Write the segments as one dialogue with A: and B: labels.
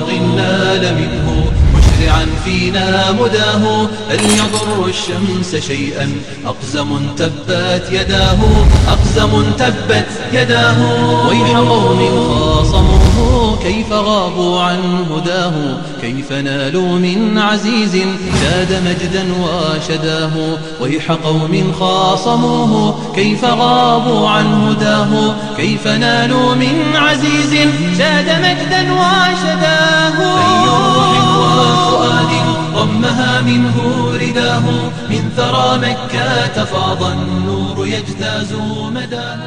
A: خلق نال منه مشرعا فينا مداه هل يضر الشمس شيئا أقزم تبت يداه أقزم تبت يداه ويح قوم خاصموه كيف غابوا عن هداه كيف نالوا من عزيز زاد مجدا وشداه ويح قوم خاصموه كيف غابوا عن هداه كيف نالوا من عزيز زاد مجدا وشداه أي روح وفؤاد ضمها منه رداه من ثرى مكة فاض النور يجتاز مداه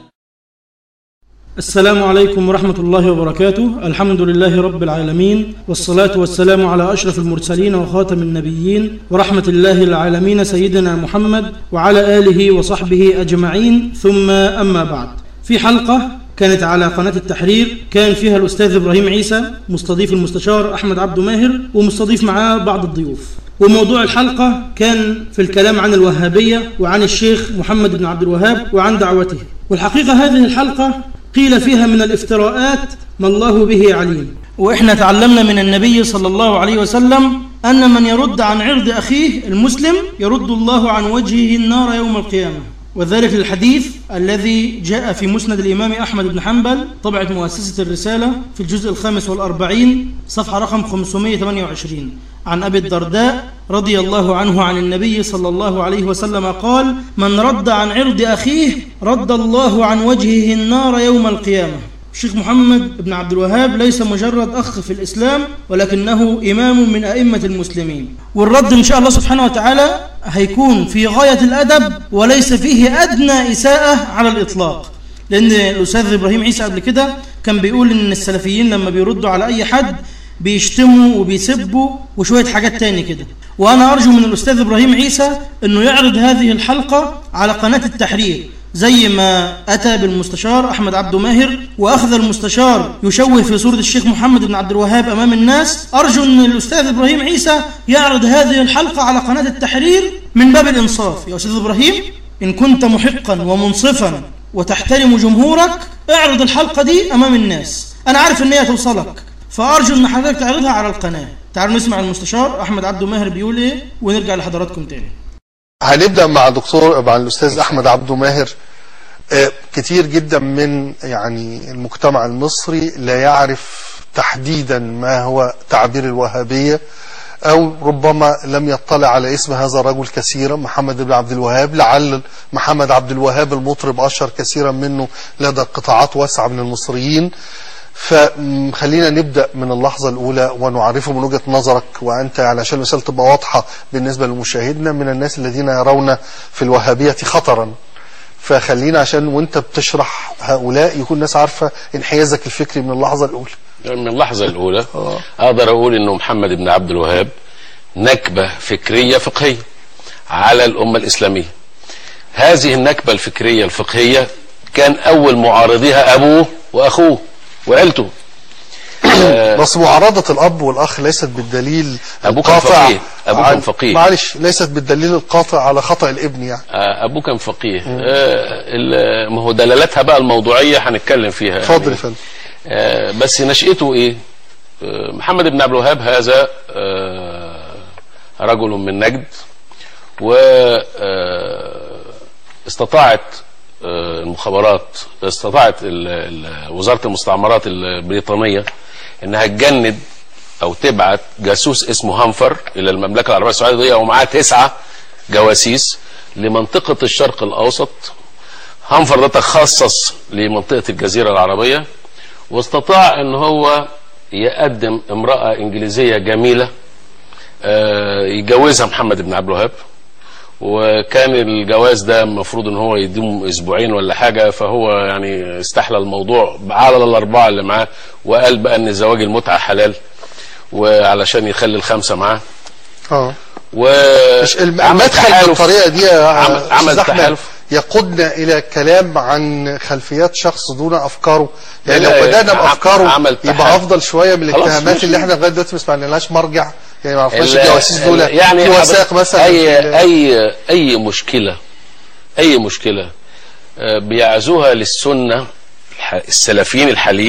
B: السلام عليكم ورحمة الله وبركاته الحمد لله رب العالمين والصلاة والسلام على أشرف المرسلين وخاتم النبيين ورحمة الله العالمين سيدنا محمد وعلى آله وصحبه أجمعين ثم أما بعد في حلقة كانت على قناة التحرير كان فيها الأستاذ إبراهيم عيسى مستضيف المستشار أحمد عبد ماهر ومستضيف معاه بعض الضيوف وموضوع الحلقة كان في الكلام عن الوهابية وعن الشيخ محمد بن عبد الوهاب وعن دعوته والحقيقة هذه الحلقة قيل فيها من الافتراءات ما الله به عليم وإحنا تعلمنا من النبي صلى الله عليه وسلم أن من يرد عن عرض أخيه المسلم يرد الله عن وجهه النار يوم القيامة وذلك الحديث الذي جاء في مسند الإمام أحمد بن حنبل طبعة مؤسسة الرسالة في الجزء الخامس والأربعين صفحة رقم 528 عن أبي الدرداء رضي الله عنه عن النبي صلى الله عليه وسلم قال من رد عن عرض أخيه رد الله عن وجهه النار يوم القيامة الشيخ محمد بن عبد الوهاب ليس مجرد أخ في الإسلام ولكنه إمام من أئمة المسلمين والرد إن شاء الله سبحانه وتعالى هيكون في غاية الأدب وليس فيه أدنى إساءة على الإطلاق لأن الأستاذ إبراهيم عيسى قبل كده كان بيقول إن السلفيين لما بيردوا على أي حد بيشتموا وبيسبوا وشوية حاجات تاني كده وأنا أرجو من الأستاذ إبراهيم عيسى أنه يعرض هذه الحلقة على قناة التحرير زي ما أتى بالمستشار أحمد عبد ماهر وأخذ المستشار يشوه في صورة الشيخ محمد بن عبد الوهاب أمام الناس أرجو أن الأستاذ إبراهيم عيسى يعرض هذه الحلقة على قناة التحرير من باب الإنصاف يا أستاذ إبراهيم إن كنت محقا ومنصفا وتحترم جمهورك اعرض الحلقة دي أمام الناس أنا عارف أن هي توصلك فأرجو أن حضرتك تعرضها على القناة تعالوا نسمع المستشار أحمد عبد ماهر بيقول إيه ونرجع لحضراتكم تاني
C: هنبدأ مع دكتور مع الأستاذ أحمد عبده ماهر آه، كتير جدا من يعني المجتمع المصري لا يعرف تحديدا ما هو تعبير الوهابية أو ربما لم يطلع على اسم هذا الرجل كثيرا محمد بن عبد الوهاب لعل محمد عبد الوهاب المطرب أشهر كثيرا منه لدى قطاعات واسعة من المصريين فخلينا نبدأ من اللحظة الأولى ونعرفه من وجهة نظرك وأنت علشان المسألة تبقى واضحة بالنسبة لمشاهدنا من الناس الذين يرون في الوهابية خطرا فخلينا عشان وانت بتشرح هؤلاء يكون الناس عارفة انحيازك الفكري من اللحظة الأولى
D: من اللحظة الأولى
C: آه.
D: أقدر أقول إنه محمد بن عبد الوهاب نكبة فكرية فقهية على الأمة الإسلامية هذه النكبة الفكرية الفقهية كان أول معارضيها أبوه وأخوه وعيلته
C: بس معارضة الأب والأخ ليست بالدليل
D: أبوه كان
C: القاطع
D: فقيه. أبوه
C: عن-
D: كان فقيه.
C: معلش ليست بالدليل القاطع على خطأ الابن يعني
D: آه، أبوه كان فقيه آه، ال- ما هو دلالتها بقى الموضوعية هنتكلم فيها
C: اتفضل
D: يعني.
C: يا فندم
D: آه، بس نشأته ايه آه، محمد بن عبد الوهاب هذا آه، رجل من نجد واستطاعت المخابرات استطاعت ال- ال- وزارة المستعمرات البريطانية انها تجند او تبعت جاسوس اسمه هانفر الى المملكة العربية السعودية ومعاه تسعة جواسيس لمنطقة الشرق الاوسط هانفر ده تخصص لمنطقة الجزيرة العربية واستطاع ان هو يقدم امرأة انجليزية جميلة آه، يجوزها محمد بن عبد الوهاب وكان الجواز ده المفروض ان هو يديم اسبوعين ولا حاجة فهو يعني استحلى الموضوع على الاربعة اللي معاه وقال بقى ان زواج المتعة حلال وعلشان يخلي الخمسة معاه
C: اه
D: و
C: مش الم-
D: عمل
C: المدخل
D: تحالف.
C: بالطريقة دي يا
D: عمل-
C: أستاذ
D: عمل
C: أحمد
D: تحالف.
C: يقودنا إلى كلام عن خلفيات شخص دون أفكاره يعني
D: لا،
C: لو بدأنا
D: عم-
C: بأفكاره
D: عمل
C: يبقى
D: تحالف.
C: أفضل شوية من
D: خلاص،
C: الاتهامات
D: ماشي.
C: اللي احنا لغاية دلوقتي ما سمعنالهاش مرجع يعني ما عرفناش
D: ال-
C: الجواسيس دول
D: ال- يعني
C: في وثائق
D: حضرتك
C: مثلا
D: اي
C: في ال-
D: اي اي مشكله اي مشكله آه، بيعزوها للسنه الح- السلفيين الحاليين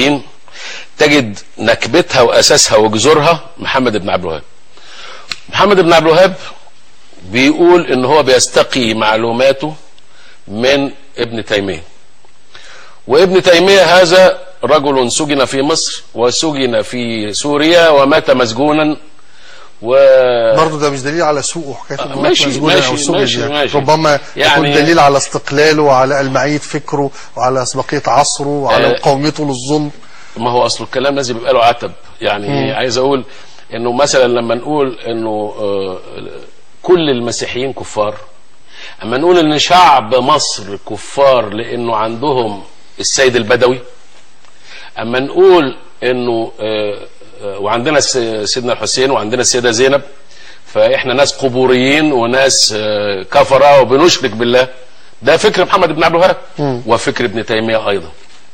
D: تجد نكبتها واساسها وجذورها محمد بن عبد الوهاب محمد بن عبد الوهاب بيقول ان هو بيستقي معلوماته من ابن تيميه وابن تيميه هذا رجل سجن في مصر وسجن في سوريا ومات مسجونا و
C: برضه ده مش دليل على سوءه حكايه إن هو
D: ماشي،
C: مسجون
D: ماشي،
C: أو سجن
D: ماشي،
C: يعني.
D: ماشي.
C: ربما
D: يعني-
C: يكون دليل على استقلاله وعلى المعيه فكره وعلى اسبقيه عصره وعلى
D: آه.
C: مقاومته للظلم
D: ما هو اصل الكلام لازم يبقى له عتب يعني عايز اقول انه مثلا لما نقول انه آه، كل المسيحيين كفار اما نقول ان شعب مصر كفار لانه عندهم السيد البدوي اما نقول انه آه، آه، وعندنا س- سيدنا الحسين وعندنا السيده زينب فاحنا ناس قبوريين وناس آه، كفره وبنشرك بالله ده فكر محمد بن عبد الوهاب وفكر ابن تيميه ايضا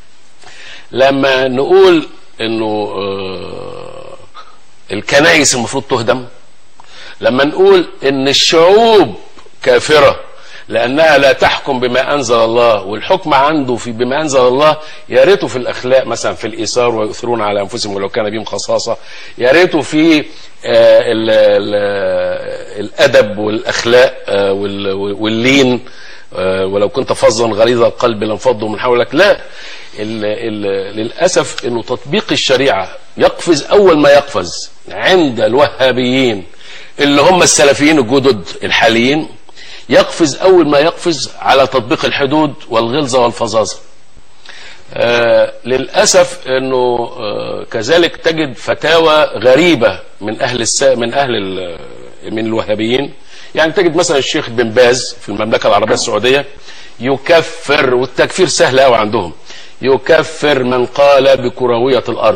D: لما نقول انه آه، الكنائس المفروض تهدم لما نقول ان الشعوب كافره لانها لا تحكم بما انزل الله والحكم عنده في بما انزل الله يا ريته في الاخلاق مثلا في الايثار ويؤثرون على انفسهم ولو كان بهم خصاصه يا ريته في آه، ال- ال- الادب والاخلاق آه، وال- واللين آه، ولو كنت فظا غليظ القلب لانفضوا من حولك لا ال ال للاسف انه تطبيق الشريعه يقفز اول ما يقفز عند الوهابيين اللي هم السلفيين الجدد الحاليين يقفز اول ما يقفز على تطبيق الحدود والغلظه والفظاظه آه للاسف انه آه كذلك تجد فتاوى غريبه من اهل الس... من اهل ال... من الوهابيين يعني تجد مثلا الشيخ بن باز في المملكه العربيه السعوديه يكفر والتكفير سهل قوي عندهم يكفر من قال بكرويه الارض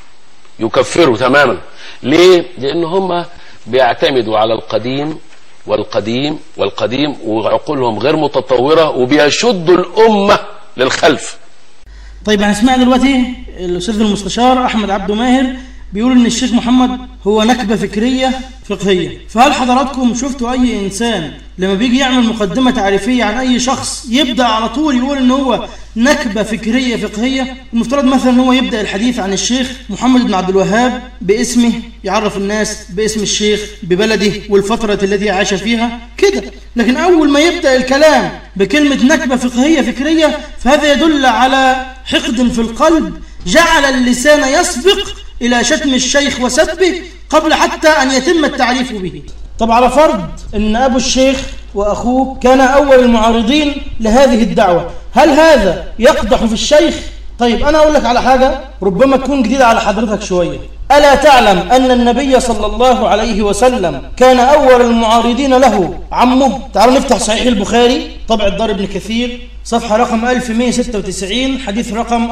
D: يكفروا تماما ليه لان هم بيعتمدوا على القديم والقديم والقديم وعقولهم غير متطوره وبيشدوا الامه للخلف
B: طيب هنسمع دلوقتي الاستاذ المستشار احمد عبده ماهر بيقول ان الشيخ محمد هو نكبه فكريه فقهيه فهل حضراتكم شفتوا اي انسان لما بيجي يعمل مقدمه تعريفيه عن اي شخص يبدا على طول يقول ان هو نكبه فكريه فقهيه المفترض مثلا ان هو يبدا الحديث عن الشيخ محمد بن عبد الوهاب باسمه يعرف الناس باسم الشيخ ببلده والفتره التي عاش فيها كده لكن اول ما يبدا الكلام بكلمه نكبه فقهيه فكريه فهذا يدل على حقد في القلب جعل اللسان يسبق إلى شتم الشيخ وسبه قبل حتى أن يتم التعريف به طب على فرض أن أبو الشيخ وأخوه كان أول المعارضين لهذه الدعوة هل هذا يقدح في الشيخ؟ طيب أنا أقول لك على حاجة ربما تكون جديدة على حضرتك شوية ألا تعلم أن النبي صلى الله عليه وسلم كان أول المعارضين له عمه تعالوا نفتح صحيح البخاري طبع الدار ابن كثير صفحة رقم 1196 حديث رقم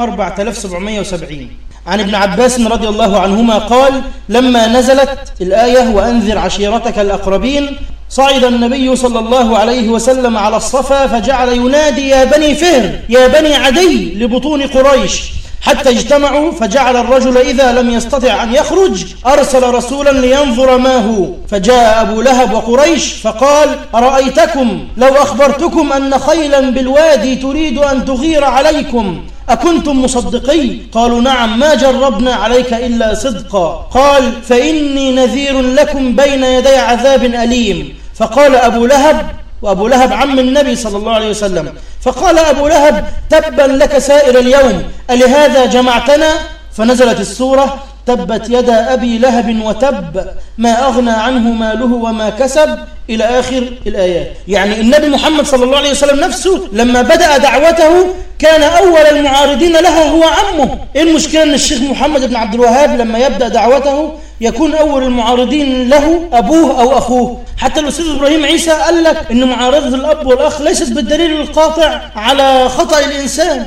B: 4770 عن ابن عباس رضي الله عنهما قال لما نزلت الآية وأنذر عشيرتك الأقربين صعد النبي صلى الله عليه وسلم على الصفا فجعل ينادي يا بني فهر يا بني عدي لبطون قريش حتى اجتمعوا فجعل الرجل إذا لم يستطع أن يخرج أرسل رسولا لينظر ما هو فجاء أبو لهب وقريش فقال أرأيتكم لو أخبرتكم أن خيلا بالوادي تريد أن تغير عليكم أكنتم مصدقي قالوا نعم ما جربنا عليك إلا صدقا قال فإني نذير لكم بين يدي عذاب أليم فقال أبو لهب وأبو لهب عم النبي صلى الله عليه وسلم فقال أبو لهب تبا لك سائر اليوم ألهذا جمعتنا فنزلت السورة تبت يدا أبي لهب وتب ما أغنى عنه ماله وما كسب إلى آخر الآيات يعني النبي محمد صلى الله عليه وسلم نفسه لما بدأ دعوته كان أول المعارضين لها هو عمه إيه المشكلة أن الشيخ محمد بن عبد الوهاب لما يبدأ دعوته يكون أول المعارضين له أبوه أو أخوه حتى الأستاذ إبراهيم عيسى قال لك أن معارضة الأب والأخ ليست بالدليل القاطع على خطأ الإنسان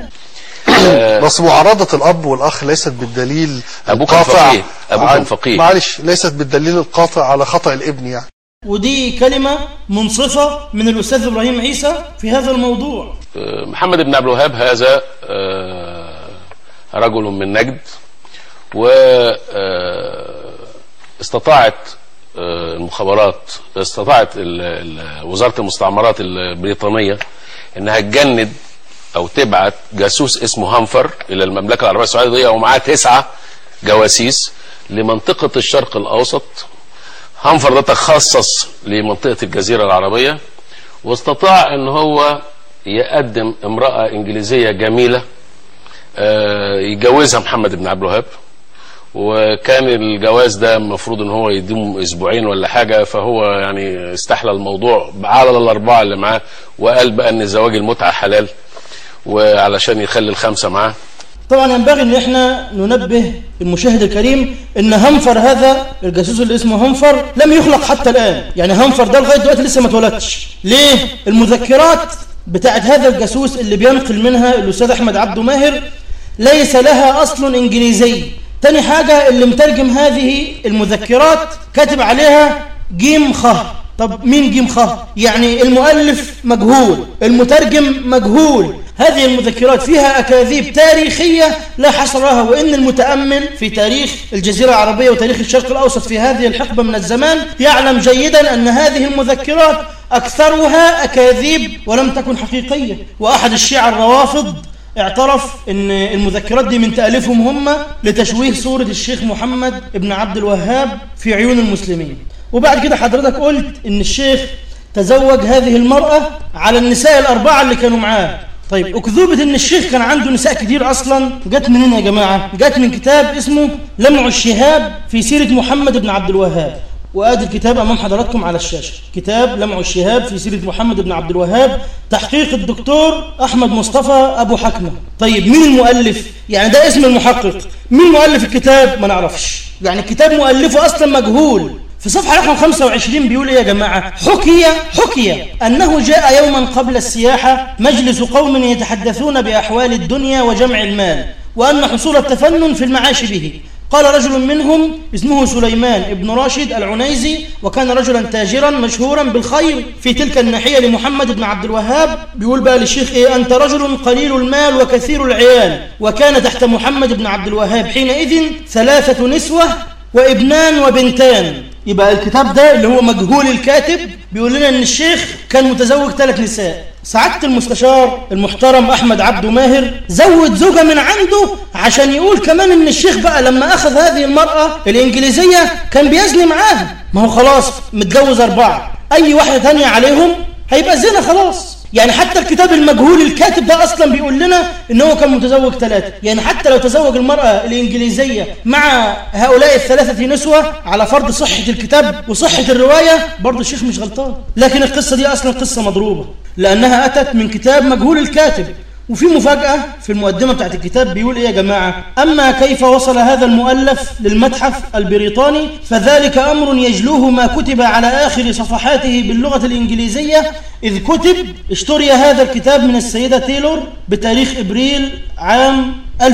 C: بس معارضة الأب والأخ ليست بالدليل
D: أبوك كان
C: القاطع
D: فقيه. أبوك كان
C: عن-
D: فقيه.
C: معلش ليست بالدليل القاطع على خطأ الابن يعني
B: ودي كلمة منصفة من الأستاذ إبراهيم عيسى في هذا الموضوع
D: آه، محمد بن عبد الوهاب هذا آه، رجل من نجد و آه، استطاعت آه، المخابرات استطاعت ال- ال- وزارة المستعمرات البريطانية انها تجند او تبعت جاسوس اسمه هنفر الى المملكه العربيه السعوديه ومعاه تسعه جواسيس لمنطقه الشرق الاوسط هنفر ده تخصص لمنطقه الجزيره العربيه واستطاع ان هو يقدم امراه انجليزيه جميله آه، يتجوزها محمد بن عبد الوهاب وكان الجواز ده المفروض ان هو يدوم اسبوعين ولا حاجه فهو يعني استحلى الموضوع على الاربعه اللي معاه وقال بقى ان زواج المتعه حلال وعلشان يخلي الخمسه معاه
B: طبعا ينبغي ان احنا ننبه المشاهد الكريم ان هنفر هذا الجاسوس اللي اسمه هنفر لم يخلق حتى الان يعني هنفر ده لغايه دلوقتي لسه ما اتولدش ليه المذكرات بتاعت هذا الجاسوس اللي بينقل منها الاستاذ احمد عبده ماهر ليس لها اصل انجليزي تاني حاجه اللي مترجم هذه المذكرات كاتب عليها جيم خ طب مين جيم خ يعني المؤلف مجهول المترجم مجهول هذه المذكرات فيها أكاذيب تاريخية لا حصر لها وإن المتأمل في تاريخ الجزيرة العربية وتاريخ الشرق الأوسط في هذه الحقبة من الزمان يعلم جيدا أن هذه المذكرات أكثرها أكاذيب ولم تكن حقيقية وأحد الشيعة الروافض اعترف ان المذكرات دي من تأليفهم هم لتشويه صورة الشيخ محمد ابن عبد الوهاب في عيون المسلمين وبعد كده حضرتك قلت ان الشيخ تزوج هذه المرأة على النساء الأربعة اللي كانوا معاه طيب أكذوبة ان الشيخ كان عنده نساء كتير أصلا جت منين يا جماعة جت من كتاب اسمه لمع الشهاب في سيرة محمد بن عبد الوهاب وادي الكتاب امام حضراتكم على الشاشه كتاب لمع الشهاب في سيره محمد بن عبد الوهاب تحقيق الدكتور احمد مصطفى ابو حكمه طيب مين المؤلف يعني ده اسم المحقق مين مؤلف الكتاب ما نعرفش يعني الكتاب مؤلفه اصلا مجهول في صفحة رقم 25 بيقول ايه يا جماعة حكي حكي أنه جاء يوما قبل السياحة مجلس قوم يتحدثون بأحوال الدنيا وجمع المال وأن حصول التفنن في المعاش به قال رجل منهم اسمه سليمان ابن راشد العنيزي وكان رجلا تاجرا مشهورا بالخير في تلك الناحية لمحمد بن عبد الوهاب بيقول بقى للشيخ ايه أنت رجل قليل المال وكثير العيال وكان تحت محمد بن عبد الوهاب حينئذ ثلاثة نسوة وابنان وبنتان يبقى الكتاب ده اللي هو مجهول الكاتب بيقول لنا ان الشيخ كان متزوج ثلاث نساء سعادة المستشار المحترم أحمد عبده ماهر زود زوجة من عنده عشان يقول كمان إن الشيخ بقى لما أخذ هذه المرأة الإنجليزية كان بيزني معاها ما هو خلاص متجوز أربعة أي واحدة تانية عليهم هيبقى زنا خلاص يعني حتى الكتاب المجهول الكاتب ده اصلا بيقول لنا ان هو كان متزوج ثلاثه يعني حتى لو تزوج المراه الانجليزيه مع هؤلاء الثلاثه نسوه على فرض صحه الكتاب وصحه الروايه برضه الشيخ مش غلطان لكن القصه دي اصلا قصه مضروبه لانها اتت من كتاب مجهول الكاتب وفي مفاجأة في المقدمة بتاعت الكتاب بيقول إيه يا جماعة أما كيف وصل هذا المؤلف للمتحف البريطاني فذلك أمر يجلوه ما كتب على آخر صفحاته باللغة الإنجليزية إذ كتب اشتري هذا الكتاب من السيدة تيلور بتاريخ إبريل عام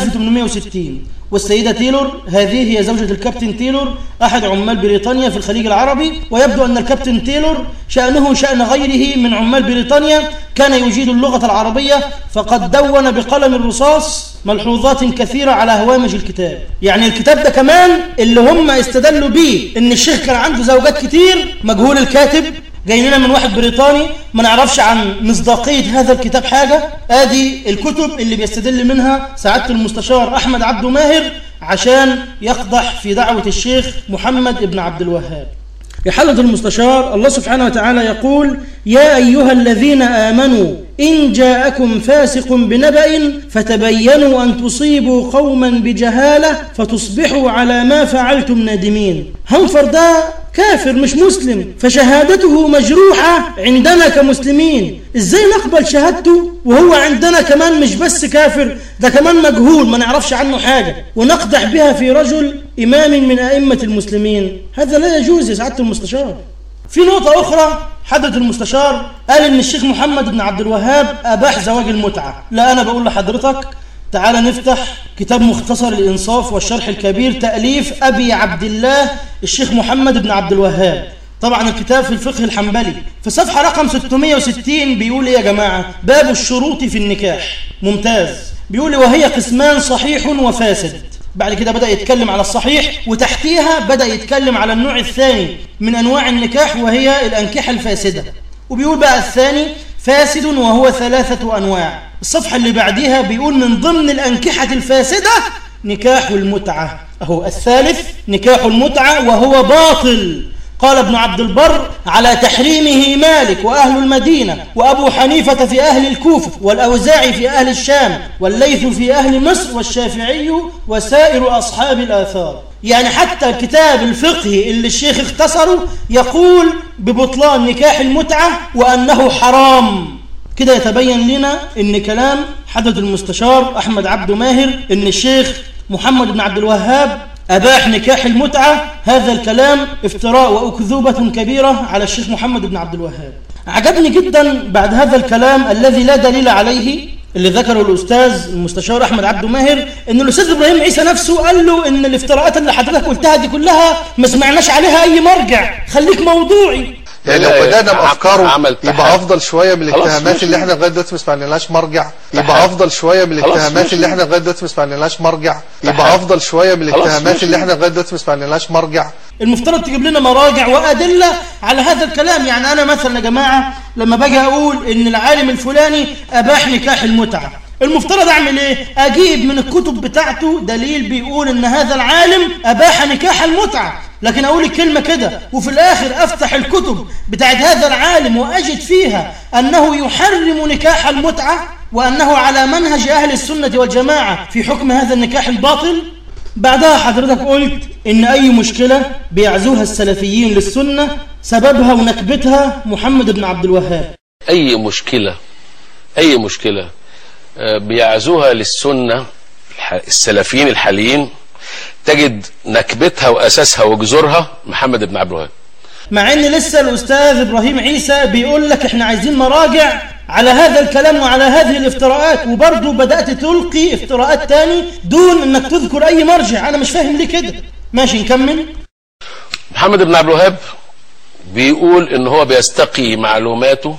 B: 1860 والسيدة تيلور هذه هي زوجة الكابتن تيلور أحد عمال بريطانيا في الخليج العربي ويبدو أن الكابتن تيلور شأنه شأن غيره من عمال بريطانيا كان يجيد اللغة العربية فقد دون بقلم الرصاص ملحوظات كثيرة على هوامش الكتاب يعني الكتاب ده كمان اللي هم استدلوا بيه ان الشيخ كان عنده زوجات كتير مجهول الكاتب جاي لنا من واحد بريطاني ما نعرفش عن مصداقية هذا الكتاب حاجة ادي الكتب اللي بيستدل منها سعادة المستشار احمد عبده ماهر عشان يقضح في دعوة الشيخ محمد ابن عبد الوهاب يا حضرة المستشار الله سبحانه وتعالى يقول يا أيها الذين آمنوا إن جاءكم فاسق بنبأ فتبينوا أن تصيبوا قوما بجهالة فتصبحوا على ما فعلتم نادمين هنفر ده كافر مش مسلم فشهادته مجروحة عندنا كمسلمين ازاي نقبل شهادته وهو عندنا كمان مش بس كافر ده كمان مجهول ما نعرفش عنه حاجة ونقدح بها في رجل إمام من أئمة المسلمين هذا لا يجوز يا سعادة المستشار في نقطة أخرى حضرة المستشار قال إن الشيخ محمد بن عبد الوهاب أباح زواج المتعة لا أنا بقول لحضرتك تعال نفتح كتاب مختصر الإنصاف والشرح الكبير تأليف أبي عبد الله الشيخ محمد بن عبد الوهاب طبعا الكتاب في الفقه الحنبلي في صفحة رقم 660 بيقول إيه يا جماعة باب الشروط في النكاح ممتاز بيقول وهي قسمان صحيح وفاسد بعد كده بدأ يتكلم على الصحيح وتحتيها بدأ يتكلم على النوع الثاني من أنواع النكاح وهي الأنكحة الفاسدة وبيقول بقى الثاني فاسد وهو ثلاثة أنواع الصفحة اللي بعديها بيقول من ضمن الأنكحة الفاسدة نكاح المتعة أهو الثالث نكاح المتعة وهو باطل قال ابن عبد البر على تحريمه مالك وأهل المدينة وأبو حنيفة في أهل الكوفة والأوزاعي في أهل الشام والليث في أهل مصر والشافعي وسائر أصحاب الآثار يعني حتى الكتاب الفقهي اللي الشيخ اختصره يقول ببطلان نكاح المتعة وأنه حرام كده يتبين لنا ان كلام حضرة المستشار احمد عبد ماهر ان الشيخ محمد بن عبد الوهاب اباح نكاح المتعة هذا الكلام افتراء واكذوبة كبيرة على الشيخ محمد بن عبد الوهاب عجبني جدا بعد هذا الكلام الذي لا دليل عليه اللي ذكره الاستاذ المستشار احمد عبد ماهر ان الاستاذ ابراهيم عيسى نفسه قال له ان الافتراءات اللي حضرتك قلتها دي كلها ما سمعناش عليها اي مرجع خليك موضوعي
C: يعني لو
D: لا،
C: بدانا
D: عم-
C: بافكاره
D: عمل
C: يبقى
D: تحدي.
C: افضل شويه من
D: خلاص
C: الاتهامات
D: ماشي.
C: اللي احنا لغايه دلوقتي ما سمعنالهاش مرجع يبقى
D: تحدي.
C: افضل شويه من
D: خلاص
C: الاتهامات
D: ماشي.
C: اللي احنا لغايه دلوقتي ما سمعنالهاش مرجع يبقى
D: تحدي.
C: افضل شويه من
D: خلاص
C: الاتهامات
D: ماشي.
C: اللي احنا لغايه دلوقتي ما سمعنالهاش مرجع
B: المفترض تجيب لنا مراجع وأدلة على هذا الكلام يعني أنا مثلا يا جماعة لما باجي أقول إن العالم الفلاني أباح نكاح المتعة المفترض أعمل إيه؟ أجيب من الكتب بتاعته دليل بيقول إن هذا العالم أباح نكاح المتعة لكن أقول الكلمة كده وفي الآخر أفتح الكتب بتاعت هذا العالم وأجد فيها أنه يحرم نكاح المتعة وأنه على منهج أهل السنة والجماعة في حكم هذا النكاح الباطل بعدها حضرتك قلت إن أي مشكلة بيعزوها السلفيين للسنة سببها ونكبتها محمد بن عبد الوهاب
D: اي مشكلة اي مشكلة آه، بيعزوها للسنة الح- السلفيين الحاليين تجد نكبتها واساسها وجذورها محمد بن عبد الوهاب
B: مع إن لسه الأستاذ إبراهيم عيسى بيقول لك إحنا عايزين مراجع على هذا الكلام وعلى هذه الافتراءات وبرضه بدأت تلقي افتراءات تاني دون إنك تذكر أي مرجع أنا مش فاهم ليه كده ماشي نكمل
D: محمد بن عبد الوهاب بيقول ان هو بيستقي معلوماته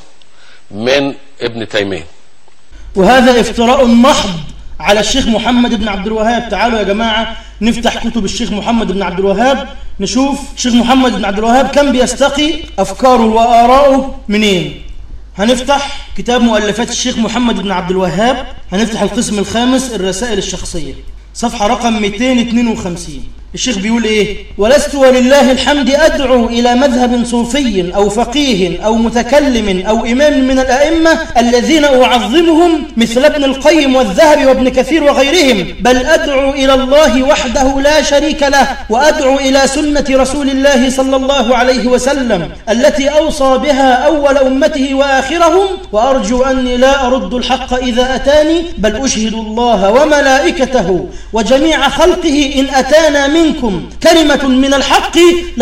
D: من ابن تيمية
B: وهذا افتراء محض على الشيخ محمد بن عبد الوهاب تعالوا يا جماعة نفتح كتب الشيخ محمد بن عبد الوهاب نشوف الشيخ محمد بن عبد الوهاب كان بيستقي أفكاره وآراءه منين هنفتح كتاب مؤلفات الشيخ محمد بن عبد الوهاب هنفتح القسم الخامس الرسائل الشخصية صفحة رقم 252 الشيخ بيقول ايه ولست ولله الحمد ادعو الى مذهب صوفي او فقيه او متكلم او امام من الائمه الذين اعظمهم مثل ابن القيم والذهبي وابن كثير وغيرهم بل ادعو الى الله وحده لا شريك له وادعو الى سنه رسول الله صلى الله عليه وسلم التي اوصى بها اول امته واخرهم وارجو اني لا ارد الحق اذا اتاني بل اشهد الله وملائكته وجميع خلقه ان اتانا منكم كلمه من الحق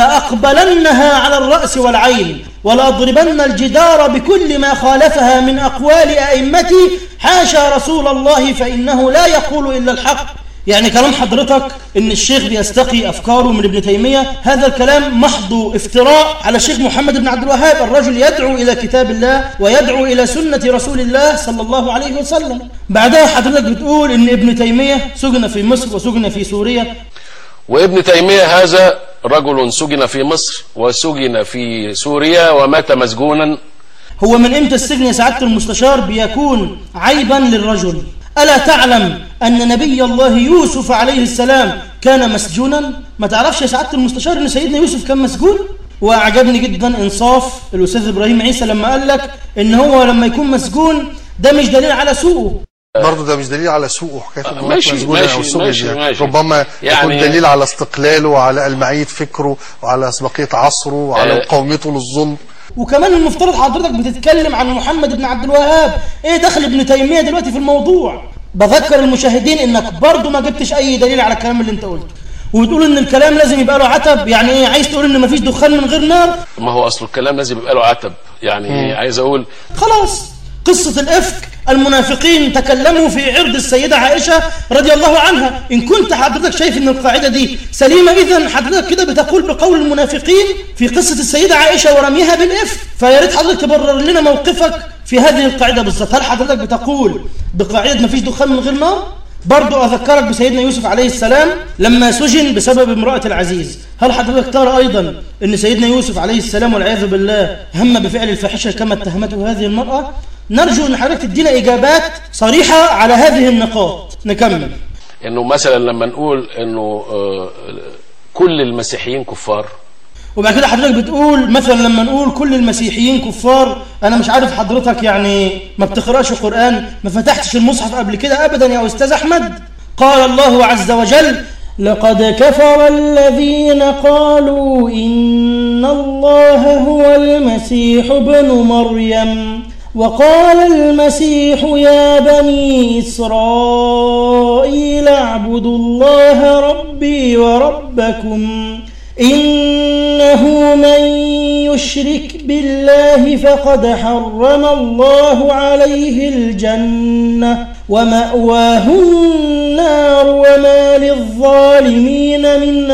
B: لاقبلنها على الراس والعين ولاضربن الجدار بكل ما خالفها من اقوال ائمتي حاشا رسول الله فانه لا يقول الا الحق يعني كلام حضرتك ان الشيخ بيستقي افكاره من ابن تيميه هذا الكلام محض افتراء على الشيخ محمد بن عبد الوهاب الرجل يدعو الى كتاب الله ويدعو الى سنه رسول الله صلى الله عليه وسلم بعدها حضرتك بتقول ان ابن تيميه سجن في مصر وسجن في سوريا
D: وابن تيمية هذا رجل سجن في مصر وسجن في سوريا ومات مسجونا
B: هو من امتى السجن يا سعاده المستشار بيكون عيبا للرجل الا تعلم ان نبي الله يوسف عليه السلام كان مسجونا ما تعرفش يا سعاده المستشار ان سيدنا يوسف كان مسجون واعجبني جدا انصاف الاستاذ ابراهيم عيسى لما قال لك ان هو لما يكون مسجون ده مش دليل على سوءه
C: برضه ده مش دليل على سوءه حكايه إنه
D: ماشي،
C: مسجون
D: ماشي،
C: أو سجن
D: ماشي،
C: يعني.
D: ماشي.
C: ربما يكون
D: يعني-
C: دليل على استقلاله وعلى المعيه فكره وعلى اسبقيه عصره وعلى
D: آه.
C: مقاومته للظلم
B: وكمان المفترض حضرتك بتتكلم عن محمد بن عبد الوهاب ايه دخل ابن تيميه دلوقتي في الموضوع بذكر المشاهدين انك برضو ما جبتش اي دليل على الكلام اللي انت قلته وبتقول ان الكلام لازم يبقى له عتب يعني ايه عايز تقول ان مفيش دخان من غير نار
D: ما هو اصل الكلام لازم يبقى له عتب يعني عايز اقول
B: خلاص قصة الإفك المنافقين تكلموا في عرض السيدة عائشة رضي الله عنها إن كنت حضرتك شايف أن القاعدة دي سليمة إذا حضرتك كده بتقول بقول المنافقين في قصة السيدة عائشة ورميها بالإفك فيا ريت حضرتك تبرر لنا موقفك في هذه القاعدة بالذات هل حضرتك بتقول بقاعدة مفيش دخان من غير نار؟ برضو أذكرك بسيدنا يوسف عليه السلام لما سجن بسبب امرأة العزيز هل حضرتك ترى أيضا أن سيدنا يوسف عليه السلام والعياذ بالله هم بفعل الفاحشة كما اتهمته هذه المرأة نرجو ان حضرتك تدينا اجابات صريحه على هذه النقاط نكمل
D: انه مثلا لما نقول انه آه، كل المسيحيين كفار
B: وبعد كده حضرتك بتقول مثلا لما نقول كل المسيحيين كفار انا مش عارف حضرتك يعني ما بتقراش قران ما فتحتش المصحف قبل كده ابدا يا استاذ احمد قال الله عز وجل لقد كفر الذين قالوا ان الله هو المسيح ابن مريم وقال المسيح يا بني اسرائيل اعبدوا الله ربي وربكم إنه من يشرك بالله فقد حرم الله عليه الجنة ومأواه النار وما للظالمين من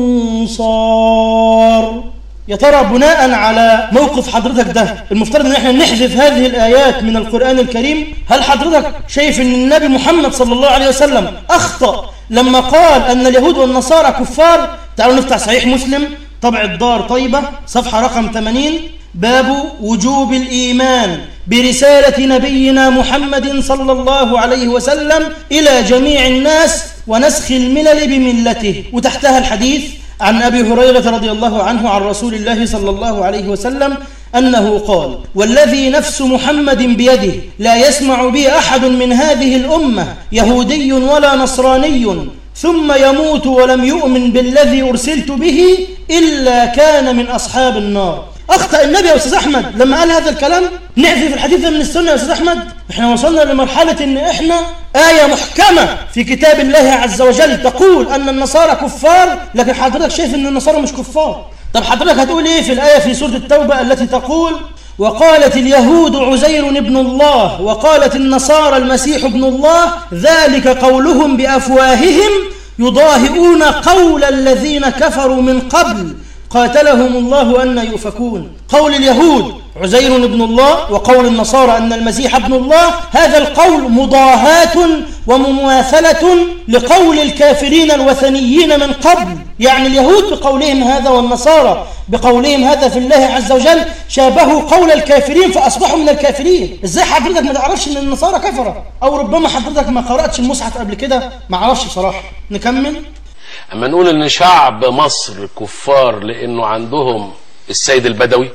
B: أنصار يا ترى بناء على موقف حضرتك ده المفترض ان احنا نحذف هذه الايات من القران الكريم هل حضرتك شايف ان النبي محمد صلى الله عليه وسلم اخطا لما قال ان اليهود والنصارى كفار تعالوا نفتح صحيح مسلم طبع الدار طيبه صفحه رقم 80 باب وجوب الايمان برساله نبينا محمد صلى الله عليه وسلم الى جميع الناس ونسخ الملل بملته وتحتها الحديث عن أبي هريرة رضي الله عنه عن رسول الله صلى الله عليه وسلم أنه قال والذي نفس محمد بيده لا يسمع بي أحد من هذه الأمة يهودي ولا نصراني ثم يموت ولم يؤمن بالذي أرسلت به إلا كان من أصحاب النار أخطأ النبي يا أستاذ أحمد لما قال هذا الكلام نحذف الحديث من السنة يا أستاذ أحمد إحنا وصلنا لمرحلة إن إحنا آية محكمة في كتاب الله عز وجل تقول أن النصارى كفار لكن حضرتك شايف أن النصارى مش كفار طب حضرتك هتقول إيه في الآية في سورة التوبة التي تقول وقالت اليهود عزير ابن الله وقالت النصارى المسيح ابن الله ذلك قولهم بأفواههم يضاهئون قول الذين كفروا من قبل قاتلهم الله أن يؤفكون قول اليهود عزير ابن الله وقول النصارى أن المسيح ابن الله هذا القول مضاهاة ومماثلة لقول الكافرين الوثنيين من قبل يعني اليهود بقولهم هذا والنصارى بقولهم هذا في الله عز وجل شابهوا قول الكافرين فأصبحوا من الكافرين ازاي حضرتك ما تعرفش ان النصارى كفرة او ربما حضرتك ما قرأتش المصحف قبل كده ما عرفش بصراحة نكمل
D: اما نقول ان شعب مصر كفار لانه عندهم السيد البدوي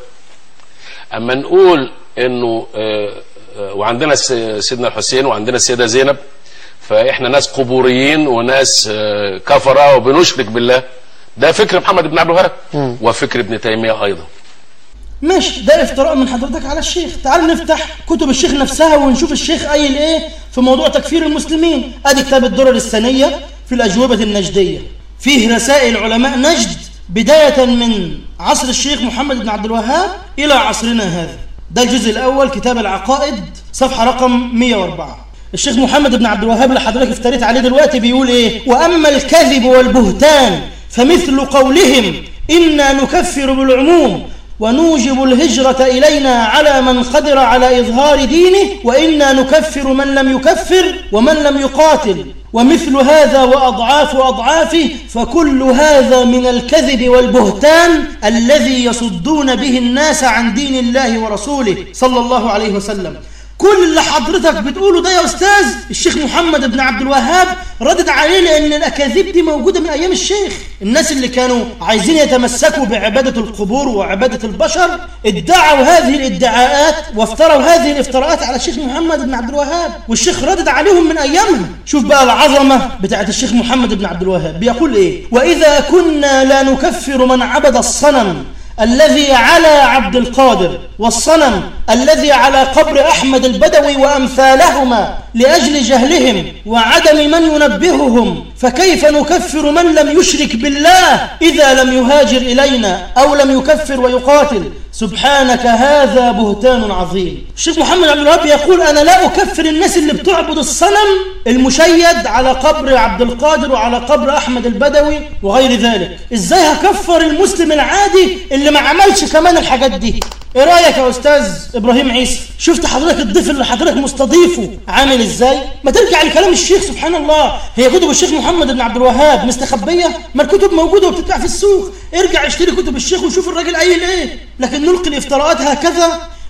D: اما نقول انه آه، آه، وعندنا س- سيدنا الحسين وعندنا السيده زينب فاحنا ناس قبوريين وناس آه، كفره وبنشرك بالله ده فكر محمد بن عبد الوهاب وفكر ابن تيميه ايضا
B: ماشي ده افتراء من حضرتك على الشيخ تعال نفتح كتب الشيخ نفسها ونشوف الشيخ قايل ايه في موضوع تكفير المسلمين ادي كتاب الدرر السنية في الأجوبة النجدية فيه رسائل علماء نجد بداية من عصر الشيخ محمد بن عبد الوهاب إلى عصرنا هذا ده الجزء الأول كتاب العقائد صفحة رقم 104 الشيخ محمد بن عبد الوهاب اللي حضرتك افتريت عليه دلوقتي بيقول ايه واما الكذب والبهتان فمثل قولهم انا نكفر بالعموم ونوجب الهجرة إلينا على من قدر على إظهار دينه وإنا نكفر من لم يكفر ومن لم يقاتل ومثل هذا وأضعاف أضعافه فكل هذا من الكذب والبهتان الذي يصدون به الناس عن دين الله ورسوله صلى الله عليه وسلم كل اللي حضرتك بتقوله ده يا أستاذ الشيخ محمد بن عبد الوهاب ردد عليه لأن الأكاذيب دي موجودة من أيام الشيخ الناس اللي كانوا عايزين يتمسكوا بعبادة القبور وعبادة البشر ادعوا هذه الادعاءات وافتروا هذه الافتراءات على الشيخ محمد بن عبد الوهاب والشيخ ردد عليهم من أيامها شوف بقى العظمة بتاعت الشيخ محمد بن عبد الوهاب بيقول إيه وإذا كنا لا نكفر من عبد الصنم الذي على عبد القادر والصنم الذي على قبر أحمد البدوي وأمثالهما لأجل جهلهم وعدم من ينبههم فكيف نكفر من لم يشرك بالله إذا لم يهاجر إلينا أو لم يكفر ويقاتل سبحانك هذا بهتان عظيم الشيخ محمد عبد الوهاب يقول أنا لا أكفر الناس اللي بتعبد الصنم المشيد على قبر عبد القادر وعلى قبر أحمد البدوي وغير ذلك إزاي هكفر المسلم العادي اللي ما عملش كمان الحاجات دي ايه رايك يا استاذ ابراهيم عيسى شفت حضرتك الضيف اللي حضرتك مستضيفه عامل ازاي ما ترجع لكلام الشيخ سبحان الله هي كتب الشيخ محمد بن عبد الوهاب مستخبيه ما الكتب موجوده وبتتباع في السوق ارجع اشتري كتب الشيخ وشوف الراجل قايل ايه لكن نلقي الافتراءات هكذا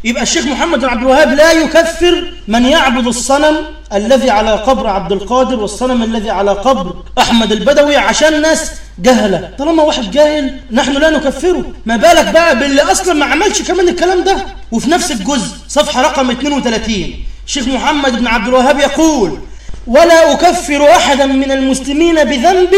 B: يبقى الشيخ محمد بن عبد الوهاب لا يكفر من يعبد الصنم الذي على قبر عبد القادر والصنم الذي على قبر أحمد البدوي عشان ناس جهلة طالما واحد جاهل نحن لا نكفره ما بالك بقى باللي أصلا ما عملش كمان الكلام ده وفي نفس الجزء صفحة رقم 32 الشيخ محمد بن عبد الوهاب يقول ولا أكفر أحدا من المسلمين بذنب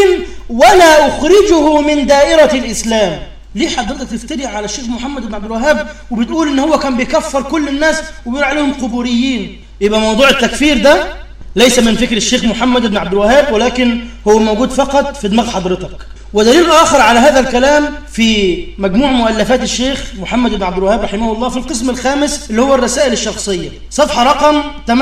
B: ولا أخرجه من دائرة الإسلام ليه حضرتك تفتري على الشيخ محمد بن عبد الوهاب وبتقول ان هو كان بيكفر كل الناس وبيقول عليهم قبوريين يبقى موضوع التكفير ده ليس من فكر الشيخ محمد بن عبد الوهاب ولكن هو موجود فقط في دماغ حضرتك ودليل آخر على هذا الكلام في مجموع مؤلفات الشيخ محمد بن عبد الوهاب رحمه الله في القسم الخامس اللي هو الرسائل الشخصية صفحة رقم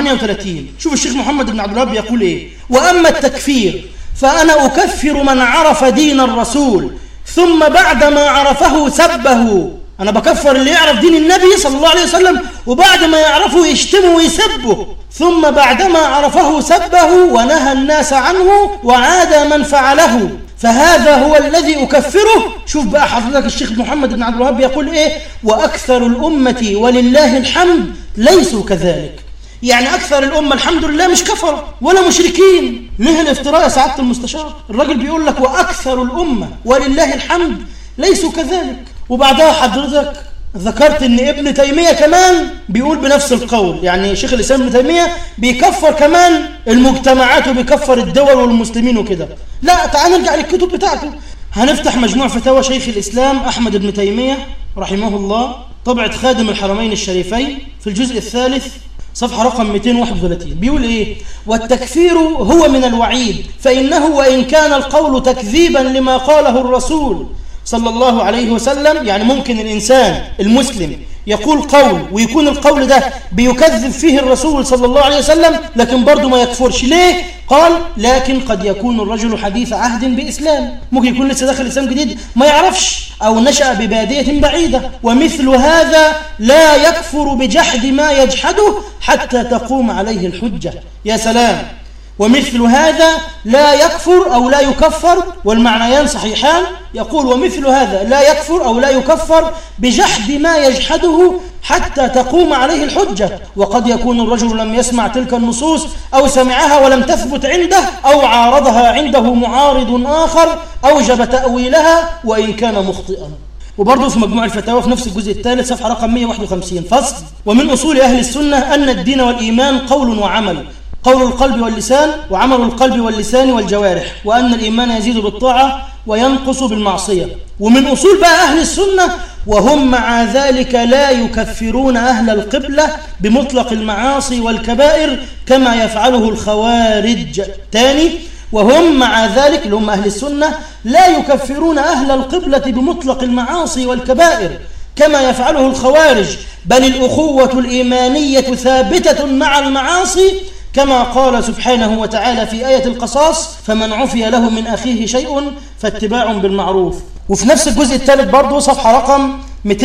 B: 38 شوف الشيخ محمد بن عبد الوهاب بيقول إيه وأما التكفير فأنا أكفر من عرف دين الرسول ثم بعدما عرفه سبه أنا بكفر اللي يعرف دين النبي صلى الله عليه وسلم وبعد ما يعرفه يشتمه ويسبه ثم بعدما عرفه سبه ونهى الناس عنه وعاد من فعله فهذا هو الذي أكفره شوف بقى حضرتك الشيخ محمد بن عبد الوهاب يقول إيه وأكثر الأمة ولله الحمد ليسوا كذلك يعني أكثر الأمة الحمد لله مش كفر ولا مشركين ليه الافتراء يا سعادة المستشار الراجل بيقول لك وأكثر الأمة ولله الحمد ليسوا كذلك وبعدها حضرتك ذكرت ان ابن تيمية كمان بيقول بنفس القول يعني شيخ الإسلام ابن تيمية بيكفر كمان المجتمعات وبيكفر الدول والمسلمين وكده لا تعال نرجع للكتب بتاعته هنفتح مجموع فتاوى شيخ الإسلام أحمد بن تيمية رحمه الله طبعة خادم الحرمين الشريفين في الجزء الثالث صفحة رقم 231 بيقول إيه والتكفير هو من الوعيد فإنه وإن كان القول تكذيبا لما قاله الرسول صلى الله عليه وسلم يعني ممكن الإنسان المسلم يقول قول ويكون القول ده بيكذب فيه الرسول صلى الله عليه وسلم لكن برضه ما يكفرش ليه؟ قال لكن قد يكون الرجل حديث عهد بإسلام ممكن يكون لسه داخل الإسلام جديد ما يعرفش أو نشأ ببادية بعيدة ومثل هذا لا يكفر بجحد ما يجحده حتى تقوم عليه الحجة يا سلام ومثل هذا لا يكفر أو لا يكفر والمعنيان صحيحان يقول ومثل هذا لا يكفر أو لا يكفر بجحد ما يجحده حتى تقوم عليه الحجة وقد يكون الرجل لم يسمع تلك النصوص أو سمعها ولم تثبت عنده أو عارضها عنده معارض آخر أوجب تأويلها وإن كان مخطئا وبرضه في مجموع الفتاوى في نفس الجزء الثالث صفحة رقم 151 فصل ومن أصول أهل السنة أن الدين والإيمان قول وعمل قول القلب واللسان وعمل القلب واللسان والجوارح وأن الإيمان يزيد بالطاعة وينقص بالمعصية ومن أصول بقى أهل السنة وهم مع ذلك لا يكفرون أهل القبلة بمطلق المعاصي والكبائر كما يفعله الخوارج تاني وهم مع ذلك اللي هم أهل السنة لا يكفرون أهل القبلة بمطلق المعاصي والكبائر كما يفعله الخوارج بل الأخوة الإيمانية ثابتة مع المعاصي كما قال سبحانه وتعالى في آية القصاص فمن عفي له من أخيه شيء فاتباع بالمعروف وفي نفس الجزء الثالث برضه صفحة رقم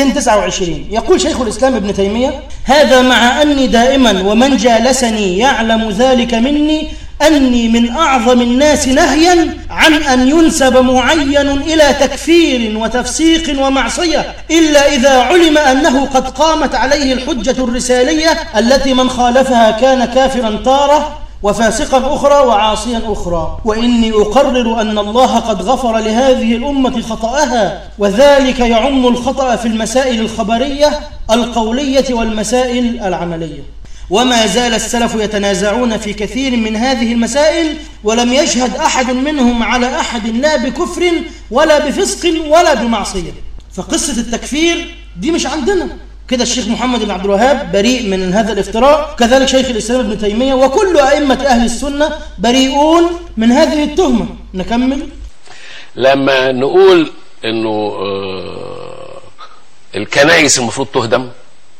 B: 229 يقول شيخ الإسلام ابن تيمية هذا مع أني دائما ومن جالسني يعلم ذلك مني أني من أعظم الناس نهيا عن أن ينسب معين إلى تكفير وتفسيق ومعصية إلا إذا علم أنه قد قامت عليه الحجة الرسالية التي من خالفها كان كافرا تارة وفاسقا أخرى وعاصيا أخرى وإني أقرر أن الله قد غفر لهذه الأمة خطأها وذلك يعم الخطأ في المسائل الخبرية القولية والمسائل العملية وما زال السلف يتنازعون في كثير من هذه المسائل ولم يشهد أحد منهم على أحد لا بكفر ولا بفسق ولا بمعصية فقصة التكفير دي مش عندنا كده الشيخ محمد بن عبد الوهاب بريء من هذا الافتراء كذلك شيخ الإسلام ابن تيمية وكل أئمة أهل السنة بريئون من هذه التهمة نكمل
D: لما نقول انه آه، الكنائس المفروض تهدم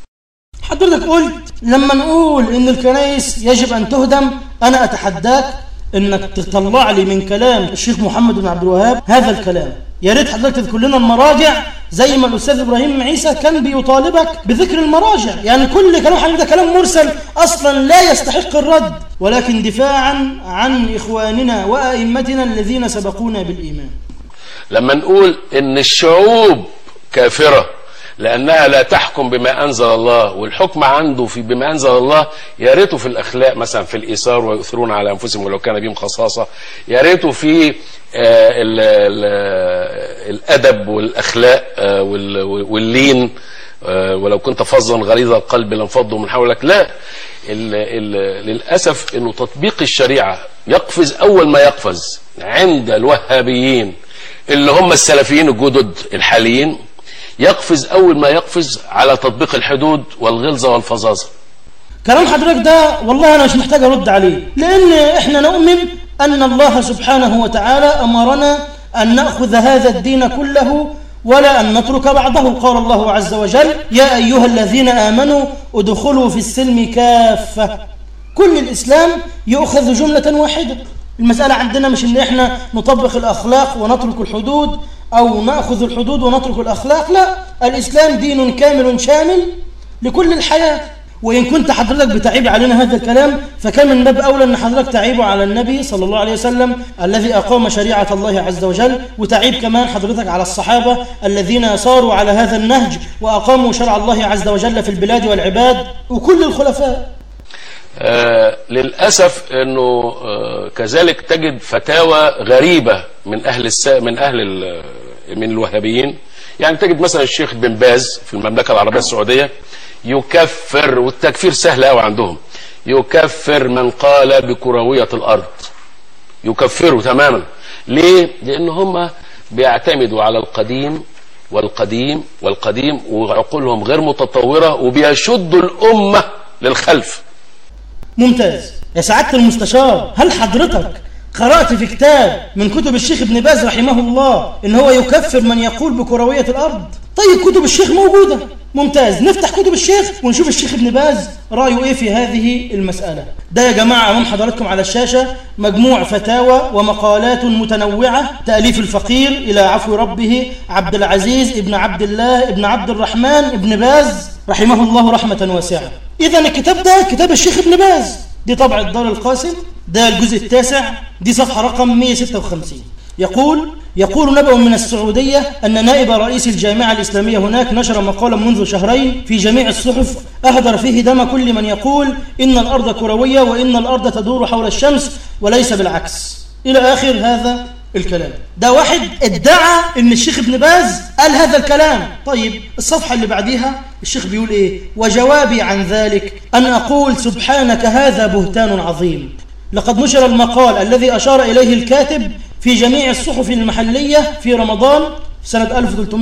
B: حضرتك قلت لما نقول ان الكنائس يجب ان تهدم انا اتحداك انك تطلع لي من كلام الشيخ محمد بن عبد الوهاب هذا الكلام يا ريت حضرتك تذكر لنا المراجع زي ما الاستاذ ابراهيم عيسى كان بيطالبك بذكر المراجع يعني كل كلام حضرتك ده كلام مرسل اصلا لا يستحق الرد ولكن دفاعا عن اخواننا وائمتنا الذين سبقونا بالايمان
D: لما نقول ان الشعوب كافرة لانها لا تحكم بما انزل الله والحكم عنده في بما انزل الله يا ريته في الاخلاق مثلا في الايثار ويؤثرون على انفسهم ولو كان بهم خصاصه يا ريته في آه، ال- ال- الادب والاخلاق آه، وال- واللين آه، ولو كنت فظا غليظ القلب لانفضوا من حولك لا ال ال للاسف انه تطبيق الشريعه يقفز اول ما يقفز عند الوهابيين اللي هم السلفيين الجدد الحاليين يقفز اول ما يقفز على تطبيق الحدود والغلظه والفظاظه
B: كلام حضرتك ده والله أنا مش محتاج أرد عليه لأن إحنا نؤمن أن الله سبحانه وتعالى أمرنا أن نأخذ هذا الدين كله ولا أن نترك بعضه قال الله عز وجل يا أيها الذين آمنوا ادخلوا في السلم كافة كل الإسلام يؤخذ جملة واحدة المسألة عندنا مش إن إحنا نطبق الأخلاق ونترك الحدود أو نأخذ الحدود ونترك الأخلاق لا الإسلام دين كامل شامل لكل الحياة وإن كنت حضرتك بتعيب علينا هذا الكلام فكان من باب أولى أن حضرتك تعيب على النبي صلى الله عليه وسلم الذي أقام شريعة الله عز وجل وتعيب كمان حضرتك على الصحابة الذين ساروا على هذا النهج وأقاموا شرع الله عز وجل في البلاد والعباد وكل الخلفاء
D: آه للاسف انه آه كذلك تجد فتاوى غريبه من اهل الس... من اهل ال... من الوهابيين يعني تجد مثلا الشيخ بن باز في المملكه العربيه السعوديه يكفر والتكفير سهل قوي عندهم يكفر من قال بكرويه الارض يكفروا تماما ليه لان هم بيعتمدوا على القديم والقديم والقديم وعقولهم غير متطوره وبيشدوا الامه للخلف
B: ممتاز يا سعادة المستشار هل حضرتك قرأت في كتاب من كتب الشيخ ابن باز رحمه الله إن هو يكفر من يقول بكروية الأرض طيب كتب الشيخ موجودة ممتاز نفتح كتب الشيخ ونشوف الشيخ ابن باز رأيه إيه في هذه المسألة ده يا جماعة أمام حضراتكم على الشاشة مجموع فتاوى ومقالات متنوعة تأليف الفقير إلى عفو ربه عبد العزيز ابن عبد الله ابن عبد الرحمن ابن باز رحمه الله رحمة واسعة إذا الكتاب ده كتاب الشيخ ابن باز دي طبع الدار القاسم ده الجزء التاسع دي صفحة رقم 156 يقول يقول نبأ من السعودية أن نائب رئيس الجامعة الإسلامية هناك نشر مقالا منذ شهرين في جميع الصحف أهدر فيه دم كل من يقول إن الأرض كروية وإن الأرض تدور حول الشمس وليس بالعكس إلى آخر هذا الكلام ده واحد ادعى ان الشيخ ابن باز قال هذا الكلام طيب الصفحة اللي بعديها الشيخ بيقول ايه وجوابي عن ذلك ان اقول سبحانك هذا بهتان عظيم لقد نشر المقال الذي اشار اليه الكاتب في جميع الصحف المحلية في رمضان سنة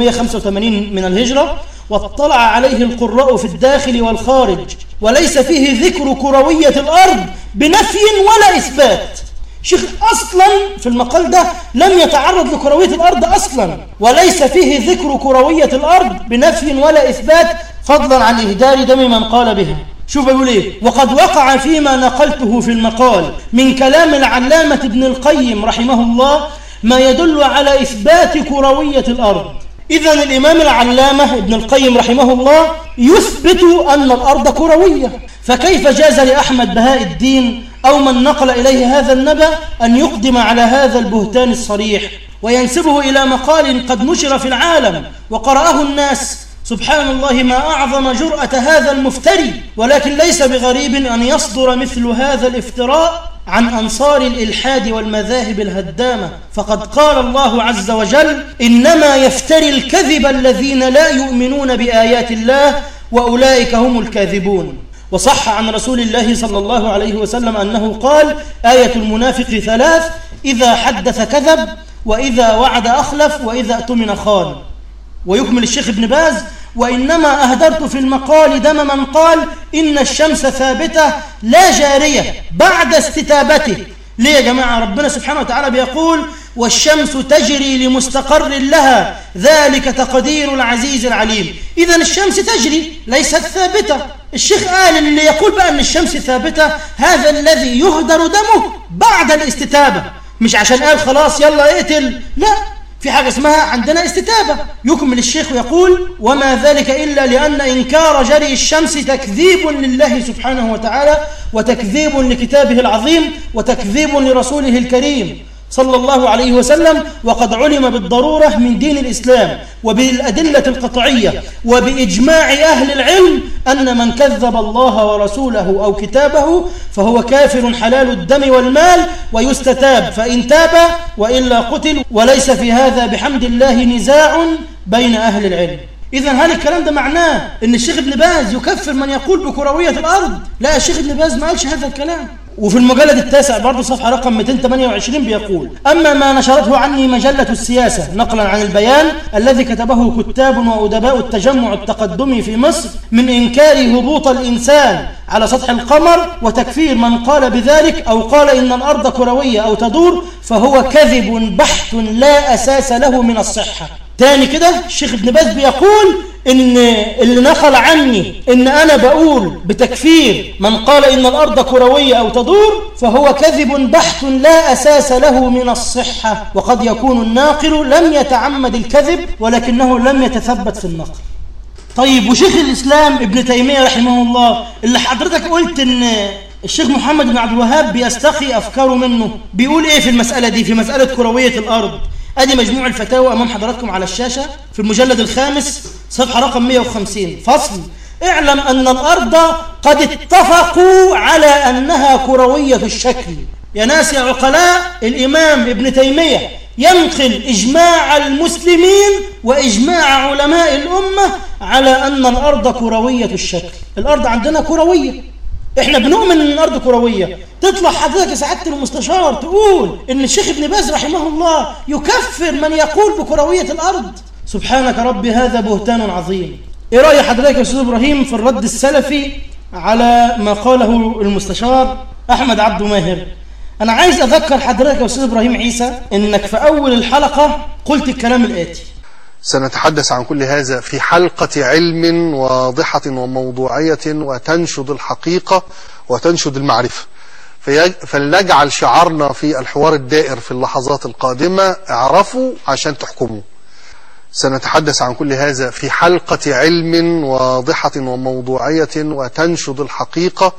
B: 1385 من الهجرة واطلع عليه القراء في الداخل والخارج وليس فيه ذكر كروية الأرض بنفي ولا إثبات شيخ اصلا في المقال ده لم يتعرض لكرويه الارض اصلا وليس فيه ذكر كرويه الارض بنفي ولا اثبات فضلا عن اهدار دم من قال بها شوف بيقول ايه وقد وقع فيما نقلته في المقال من كلام العلامه ابن القيم رحمه الله ما يدل على اثبات كرويه الارض اذا الامام العلامه ابن القيم رحمه الله يثبت ان الارض كرويه فكيف جاز لاحمد بهاء الدين أو من نقل إليه هذا النبأ أن يقدم على هذا البهتان الصريح وينسبه إلى مقال قد نشر في العالم وقرأه الناس سبحان الله ما أعظم جرأة هذا المفتري ولكن ليس بغريب أن يصدر مثل هذا الافتراء عن أنصار الإلحاد والمذاهب الهدامة فقد قال الله عز وجل إنما يفتري الكذب الذين لا يؤمنون بآيات الله وأولئك هم الكاذبون وصح عن رسول الله صلى الله عليه وسلم أنه قال آية المنافق ثلاث إذا حدث كذب وإذا وعد أخلف وإذا اؤتمن خان ويكمل الشيخ ابن باز وإنما أهدرت في المقال دم من قال إن الشمس ثابتة لا جارية بعد استتابته ليه يا جماعة ربنا سبحانه وتعالى بيقول والشمس تجري لمستقر لها ذلك تقدير العزيز العليم إذا الشمس تجري ليست ثابتة الشيخ قال اللي يقول بقى أن الشمس ثابتة هذا الذي يهدر دمه بعد الاستتابة مش عشان قال خلاص يلا اقتل لا في حاجة اسمها عندنا استتابة يكمل الشيخ ويقول وما ذلك إلا لأن إنكار جري الشمس تكذيب لله سبحانه وتعالى وتكذيب لكتابه العظيم وتكذيب لرسوله الكريم صلى الله عليه وسلم وقد علم بالضرورة من دين الإسلام وبالأدلة القطعية وبإجماع أهل العلم أن من كذب الله ورسوله أو كتابه فهو كافر حلال الدم والمال ويستتاب فإن تاب وإلا قتل وليس في هذا بحمد الله نزاع بين أهل العلم إذا هل الكلام ده معناه أن الشيخ ابن باز يكفر من يقول بكروية الأرض؟ لا الشيخ ابن باز ما قالش هذا الكلام وفي المجلد التاسع برضه صفحة رقم 228 بيقول أما ما نشرته عني مجلة السياسة نقلا عن البيان الذي كتبه كتاب وأدباء التجمع التقدمي في مصر من إنكار هبوط الإنسان على سطح القمر وتكفير من قال بذلك أو قال إن الأرض كروية أو تدور فهو كذب بحت لا أساس له من الصحة تاني كده الشيخ ابن باز بيقول ان اللي نقل عني ان انا بقول بتكفير من قال ان الارض كرويه او تدور فهو كذب بحت لا اساس له من الصحه وقد يكون الناقل لم يتعمد الكذب ولكنه لم يتثبت في النقل طيب وشيخ الاسلام ابن تيميه رحمه الله اللي حضرتك قلت ان الشيخ محمد بن عبد الوهاب بيستخي افكاره منه بيقول ايه في المساله دي في مساله كرويه الارض ادي مجموع الفتاوى امام حضراتكم على الشاشه في المجلد الخامس صفحه رقم 150 فصل اعلم ان الارض قد اتفقوا على انها كرويه الشكل يا ناس يا عقلاء الامام ابن تيميه ينقل اجماع المسلمين واجماع علماء الامه على ان الارض كرويه الشكل الارض عندنا كرويه احنا بنؤمن ان الارض كرويه تطلع حضرتك يا سعاده المستشار تقول ان الشيخ ابن باز رحمه الله يكفر من يقول بكرويه الارض سبحانك رب هذا بهتان عظيم ايه راي حضرتك يا استاذ ابراهيم في الرد السلفي على ما قاله المستشار احمد عبد ماهر انا عايز اذكر حضرتك يا استاذ ابراهيم عيسى انك في اول الحلقه قلت الكلام الاتي
C: سنتحدث عن كل هذا في حلقة علم واضحة وموضوعية وتنشد الحقيقة وتنشد المعرفة في فلنجعل شعارنا في الحوار الدائر في اللحظات القادمة اعرفوا عشان تحكموا سنتحدث عن كل هذا في حلقة علم واضحة وموضوعية وتنشد الحقيقة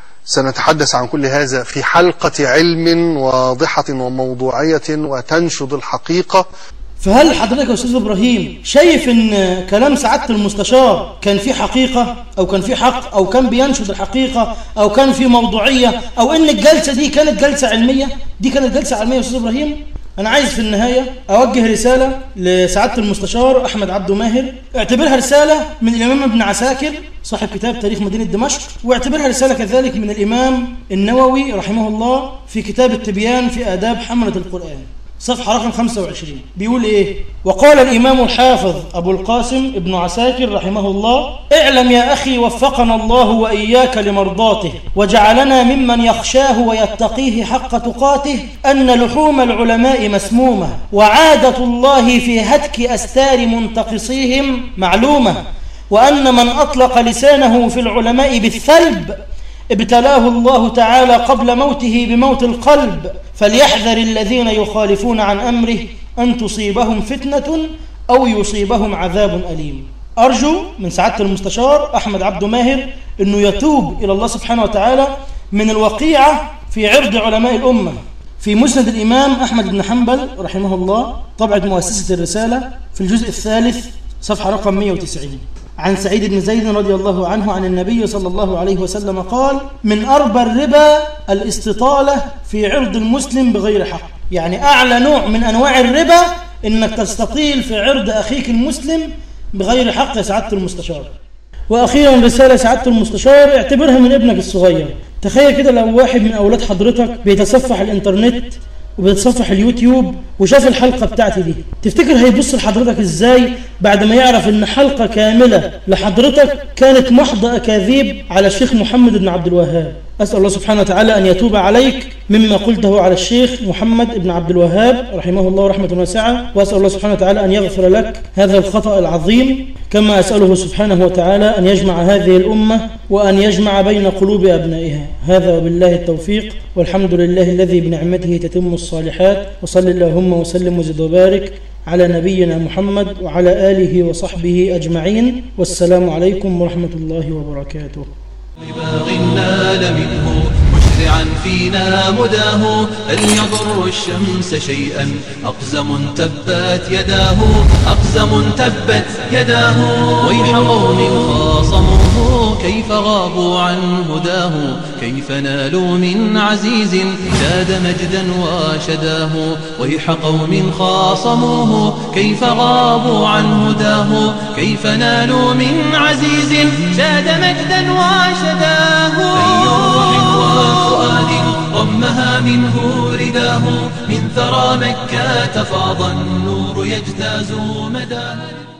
C: سنتحدث عن كل هذا في حلقة علم واضحة وموضوعية وتنشد الحقيقة
B: فهل حضرتك يا استاذ ابراهيم شايف ان كلام سعاده المستشار كان فيه حقيقه او كان فيه حق او كان بينشد الحقيقه او كان فيه موضوعيه او ان الجلسه دي كانت جلسه علميه دي كانت جلسه علميه يا استاذ ابراهيم انا عايز في النهايه اوجه رساله لسعاده المستشار احمد عبد ماهر اعتبرها رساله من الامام ابن عساكر صاحب كتاب تاريخ مدينه دمشق واعتبرها رساله كذلك من الامام النووي رحمه الله في كتاب التبيان في اداب حمله القران صفحة رقم 25 بيقول إيه وقال الإمام الحافظ أبو القاسم ابن عساكر رحمه الله اعلم يا أخي وفقنا الله وإياك لمرضاته وجعلنا ممن يخشاه ويتقيه حق تقاته أن لحوم العلماء مسمومة وعادة الله في هتك أستار منتقصيهم معلومة وأن من أطلق لسانه في العلماء بالثلب ابتلاه الله تعالى قبل موته بموت القلب فليحذر الذين يخالفون عن أمره أن تصيبهم فتنة أو يصيبهم عذاب أليم أرجو من سعادة المستشار أحمد عبد ماهر أنه يتوب إلى الله سبحانه وتعالى من الوقيعة في عرض علماء الأمة في مسند الإمام أحمد بن حنبل رحمه الله طبعة مؤسسة الرسالة في الجزء الثالث صفحة رقم 190 عن سعيد بن زيد رضي الله عنه عن النبي صلى الله عليه وسلم قال من أربى الربا الاستطالة في عرض المسلم بغير حق يعني أعلى نوع من أنواع الربا إنك تستطيل في عرض أخيك المسلم بغير حق يا سعادة المستشار وأخيرا رسالة سعادة المستشار اعتبرها من ابنك الصغير تخيل كده لو واحد من أولاد حضرتك بيتصفح الإنترنت وبيتصفح اليوتيوب وشاف الحلقة بتاعتي دي تفتكر هيبص لحضرتك ازاي بعد ما يعرف ان حلقة كاملة لحضرتك كانت محض أكاذيب على الشيخ محمد بن عبد الوهاب أسأل الله سبحانه وتعالى أن يتوب عليك مما قلته على الشيخ محمد بن عبد الوهاب رحمه الله رحمة واسعة وأسأل الله سبحانه وتعالى أن يغفر لك هذا الخطأ العظيم كما أسأله سبحانه وتعالى أن يجمع هذه الأمة وأن يجمع بين قلوب أبنائها هذا وبالله التوفيق والحمد لله الذي بنعمته تتم الصالحات وصل اللهم وسلم وزد وبارك على نبينا محمد وعلى آله وصحبه أجمعين والسلام عليكم ورحمة الله وبركاته
A: لباغ نال منه مشرعا مشرعا فينا مداه هل يضر الشمس شيئا أقزم تبت يداه أقزم تبت يداه ويح قوم خاصموه كيف غابوا عن هداه كيف نالوا من عزيز زاد مجدا وشداه ويح قوم خاصموه كيف غابوا عن هداه كيف نالوا من عزيز زاد مجدا وشداه أي روح وفؤاد ضمها منه رداه من ثرى مكة فاض النور يجتاز مداه